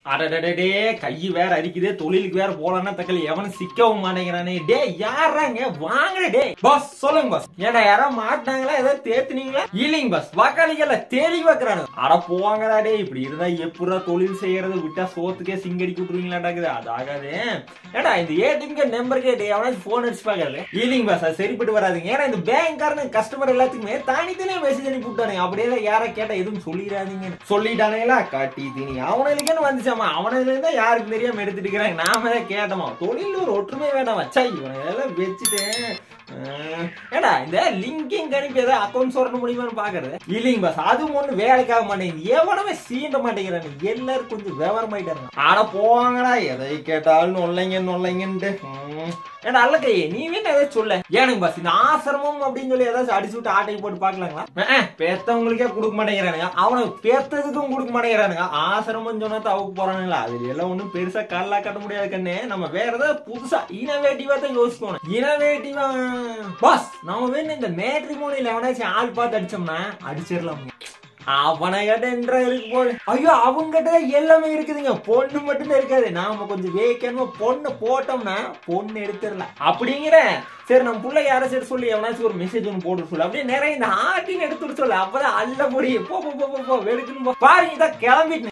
அடடடே கை வேற அரிக்குதே தொழிலுக்கு வேற போலான்னா தக்கல எவனும் சிக்கவும் மாட்டேங்கிறானே டே யாராங்க வாங்க டே பாஸ் சொல்லுங்க பாஸ் ஏடா யாரோ மாட்டாங்களா ஏதோ தேத்துனீங்களா இல்லைங்க பாஸ் வாக்காளிகள தேடி வைக்கிறானு அட போவாங்கடா டே இப்படி இருந்தா எப்படா தொழில் செய்யறது விட்டா சோத்துக்கே சிங்கடி கூட்டுருவீங்களாடாக்குது அது ஆகாது ஏடா இந்த ஏடிஎம் நம்பருக்கே டே எவனாச்சும் போன் அடிச்சு பாக்கல இல்லைங்க பாஸ் அது சரிப்பட்டு வராதுங்க ஏன்னா இந்த பேங்க்காரனு கஸ்டமர் எல்லாத்துக்குமே தனித்தனியா மெசேஜ் அனுப்பி விட்டானுங்க அப்படியே யாரா கேட்டா எதுவும் சொல்லிடாதீங்க சொல்லிட்டானுங்களா காட்டி தீனி அவனுக்குன்னு வந்துச்சாமா அவனுல இருந்தா யாருக்கு தெரியாம எடுத்துட்டு இருக்கிறாங்க நாம தான் கேட்டோமா தொழில் ஒரு ஒற்றுமை வேணாம் வச்சா இவனை எல்லாம் வச்சுட்டேன் ஆஹ், ஏடா இந்த லிங்கிங் கணிப்பு ஏதாவது அக்கௌண்ட் சொல்ல முடியுமான்னு பாக்குறது இல்லைங்க பாஸ் அதுவும் ஒண்ணு வேலைக்காக மாட்டேங்குது எவனவே சீண்ட மாட்டேங்கிறாங்க எல்லாரும் கொஞ்சம் விவரமாயிட்டாங்க ஆனா போவாங்கடா எதை கேட்டாலும் நொல்லைங்க நொல்லைங்கன்ட்டு ம். ஏடா அல்ல கையே நீ வேணும் ஏதாச்சும் சொல்ல ஏனுங்க பாஸ் இந்த ஆசிரமம் அப்படின்னு சொல்லி ஏதாச்சும் அடிச்சு விட்டு ஆட்டை போட்டு பாக்கலாங்களா அஹ், பேத்தவங்களுக்கே கொடுக்க மாட்டேங்கிறானுங்க அவனுக்கு பேத்ததுக்கும் கொடுக்க மாட்டேங்கிறானுங்க ஆசிரமம் சொன்னா தவுக்கு போறானுங்களா அதுல எல்லாம் ஒண்ணும் பெருசா கல்லா கட்ட முடியாது கண்ணு நம்ம வேற ஏதாவது புதுசா இனோவேட்டிவா தான் யோசிக்கணும் இனோவேட்டிவா பாஸ் நம்ம வேணும் இந்த மேட்ரிமோனியில எவனாச்சும் ஆள் பார்த்து அடிச்சோம்னா அடிச்சிடலாம் அவனை கிட்ட என்ற இருக்கு போல ஐயோ அவங்கிட்ட எல்லாமே இருக்குதுங்க பொண்ணு மட்டும்தான் இருக்காது நாம கொஞ்சம் வேக்கணுமா பொண்ணு போட்டோம்னா பொண்ணு எடுத்துடலாம் அப்படிங்கிற சரி நம்ம புள்ள யாரை சரி சொல்லி எவனாச்சும் ஒரு மெசேஜ் ஒன்று போட்டு சொல்லு அப்படியே நிறைய இந்த ஆட்டின்னு எடுத்து சொல்லு அப்பதான் அல்ல முடியும் போ போ போ போ, போ வெளுக்கணும் போ. பாருங்க இதான் கிளம்பிட்டு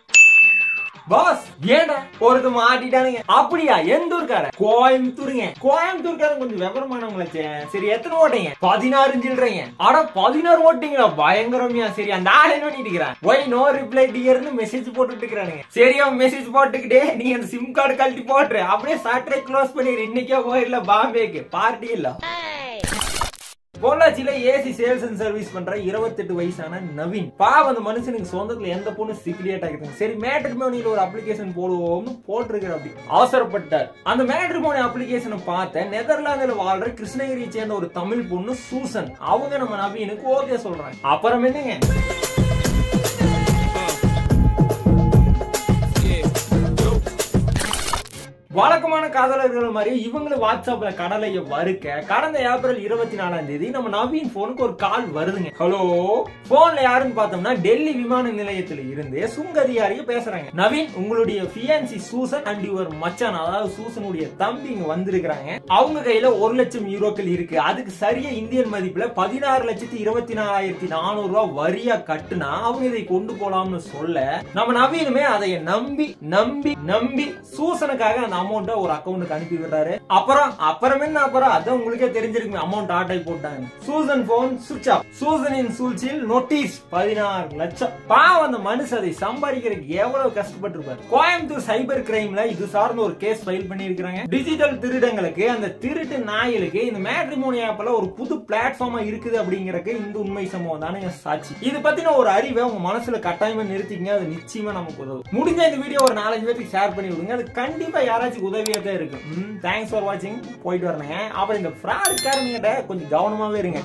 பாஸ் ஏடா ஒருத்த மாட்டிட்டானுங்க அப்படியா எந்த ஊர்க்கார கோயம்புத்தூருங்க கோயம்புத்தூர்காரன் கொஞ்சம் விவரமானவங்களாச்சே சரி எத்தனை ஓட்டீங்க பதினாறு சில்றீங்க ஆனா பதினாறு ஓட்டிங்களா பயங்கரமியா சரி அந்த ஆள் என்ன பண்ணிட்டு இருக்கிறான் ஒய் நோ ரிப்ளை டியர்னு மெசேஜ் போட்டுட்டு இருக்கிறானுங்க சரி அவன் மெசேஜ் போட்டுக்கிட்டே நீங்க அந்த சிம் கார்டு கழட்டி போட்டுரு அப்படியே சாட்டர்டே க்ளோஸ் பண்ணிடு இன்னைக்கே போயிடல பாம்பேக்கு பார்ட்டி இல்ல பொள்ளாச்சியில ஏசி சேல்ஸ் அண்ட் சர்வீஸ் பண்ற இருபத்தெட்டு வயசான நவீன் பாவம் அந்த மனுஷனுக்கு சொந்தத்துல எந்த பொண்ணு சிக்லியேட் ஆகிருக்கும் சரி மேட்ரிமோனியில ஒரு அப்ளிகேஷன் போடுவோம்னு போட்டிருக்கிற அப்படி அவசரப்பட்டார் அந்த மேட்ரிமோனி அப்ளிகேஷனை பார்த்த நெதர்லாந்துல வாழ்ற கிருஷ்ணகிரியை சேர்ந்த ஒரு தமிழ் பொண்ணு சூசன் அவங்க நம்ம நவீனுக்கு ஓகே சொல்றாங்க அப்புறம் என்னங்க வழக்கமான காதலர்கள் மாதிரி இவங்களும் வாட்ஸ்அப்ல கடலைய வறுக்க கடந்த ஏப்ரல் இருபத்தி நாலாம் தேதி நம்ம நவீன் போனுக்கு ஒரு கால் வருதுங்க ஹலோ போன்ல யாருன்னு பார்த்தோம்னா டெல்லி விமான நிலையத்துல இருந்து சுங்க அதிகாரிக பேசுறாங்க நவீன் உங்களுடைய ஃபியான்சி சூசன் அண்ட் யுவர் மச்சான் அதாவது சூசனுடைய தம்பி இங்க வந்திருக்கிறாங்க அவங்க கையில ஒரு லட்சம் யூரோக்கள் இருக்கு அதுக்கு சரியா இந்தியன் மதிப்புல பதினாறு லட்சத்தி இருபத்தி நாலாயிரத்தி நானூறு ரூபாய் வரியா கட்டுனா அவங்க இதை கொண்டு போலாம்னு சொல்ல நம்ம நவீனுமே அதை நம்பி நம்பி நம்பி சூசனுக்காக அந்த அமௌண்ட்டை ஒரு அக்கௌண்ட்டுக்கு அனுப்பி விடுறாரு அப்புறம் அப்புறம் என்ன அப்புறம் அதான் உங்களுக்கே தெரிஞ்சிருக்கு அமௌண்ட் ஆட்டை போட்டாங்க சூசன் போன் சுவிட்ச் ஆஃப் சூசனின் சூழ்ச்சியில் நோட்டீஸ் பதினாறு லட்சம் பாவம் அந்த மனுஷன் அதை சம்பாதிக்கிறதுக்கு எவ்வளவு கஷ்டப்பட்டிருப்பாரு கோயம்புத்தூர் சைபர் கிரைம்ல இது சார்ந்த ஒரு கேஸ் ஃபைல் பண்ணியிருக்காங்க டிஜிட்டல் திருடங்களுக்கு அந்த திருட்டு நாய்களுக்கு இந்த மேட்ரிமோனி ஆப்ல ஒரு புது பிளாட்ஃபார்மா இருக்குது அப்படிங்கறதுக்கு இந்த உண்மை சம்பவம் தானே சாட்சி இது பத்தின ஒரு அறிவை உங்க மனசுல கட்டாயமா நிறுத்திங்க அது நிச்சயமா நமக்கு உதவும் முடிஞ்ச இந்த வீடியோ ஒரு நாலஞ்சு பேருக்கு ஷேர் பண்ணி விடுங்க அது கண்டிப்பா யாராச்சும் உதவியா தான் இருக்கு தேங்க்ஸ் ஃபார் வாட்சிங் போயிட்டு வரணுங்க அப்புறம் இந்த ஃப்ராட்காரங்கிட்ட கொஞ்சம் கவனமாவே இருங்க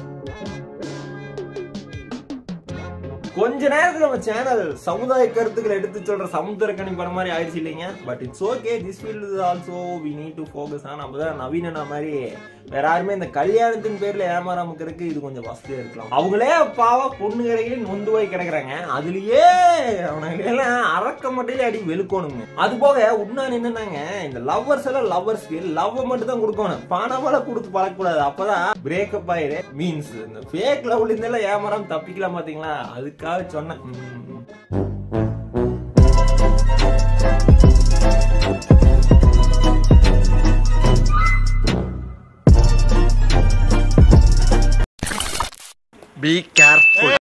கொஞ்ச நேரத்துல நம்ம சேனல் சமுதாய கருத்துக்களை எடுத்து சொல்ற சமுத்திரக்கணி படம் மாதிரி ஆயிடுச்சு இல்லைங்க but it's okay this field is also we need to focus on அப்பதான் நவீன மாதிரி வேற யாருமே இந்த கல்யாணத்தின் பேர்ல ஏமாறாம இருக்கிறதுக்கு இது கொஞ்சம் வசதியா இருக்கலாம் அவங்களே பாவா பொண்ணு கடையில நொந்து போய் கிடக்குறாங்க அதுலயே அவனுங்க எல்லாம் அறக்க மட்டும் அடி வெளுக்கணுங்க அது போக உண்மையான என்னன்னாங்க இந்த லவ்வர்ஸ் எல்லாம் லவ்வர்ஸ்க்கு லவ் மட்டும் தான் கொடுக்கணும் பணமெல்லாம் கொடுத்து பழக்கக்கூடாது அப்பதான் பிரேக்கப் ஆயிரு மீன்ஸ் இந்த ஃபேக் லவ்ல இருந்தெல்லாம் ஏமாறாம தப்பிக்கலாம் பாத்தீங்களா அதுக்காக சொன்னேன் ம். Be careful.